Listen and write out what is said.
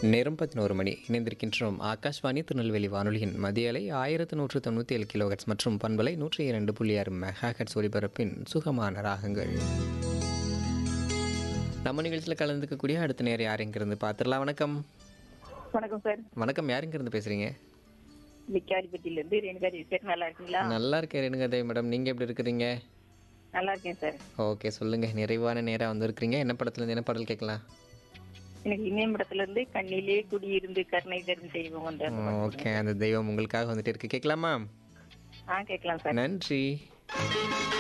நேரம் பதினோரு மணி இணைந்திருக்கின்றோம் ஆகாஷ்வாணி திருநெல்வேலி வானொலியின் மதிய அலை ஆயிரத்து நூற்று தொண்ணூற்றி ஏழு கிலோஹெட்ஸ் மற்றும் பண்பலை நூற்றி இரண்டு புள்ளி ஆறு மெகாஹெட்ஸ் ஒலிபரப்பின் சுகமான ராகங்கள் நம்ம நிகழ்ச்சியில் கலந்துக்கக்கூடிய அடுத்த நேரம் யார் இங்கிருந்து பார்த்துடலாம் வணக்கம் வணக்கம் சார் வணக்கம் யார் இங்கிருந்து பேசுகிறீங்க விக்காரிப்பட்டியில இருந்து ரேணுகா சார் நல்லா இருக்கீங்களா நல்லா இருக்கேன் ரேணுகதே மேடம் நீங்கள் எப்படி இருக்கிறீங்க நல்லா இருக்கேன் சார் ஓகே சொல்லுங்கள் நிறைவான நேரம் வந்திருக்கிறீங்க என்ன படத்துலேருந்து என்ன பாடல் கேட்கலாம் எனக்கு இமயமடத்துல இருந்து கண்ணிலே குடியிருந்து கருணை தரும் தெய்வம் வந்து ஓகே அந்த தெய்வம் உங்களுக்காக வந்துட்டு இருக்கு கேட்கலாமா ஆ கேட்கலாம் சார் நன்றி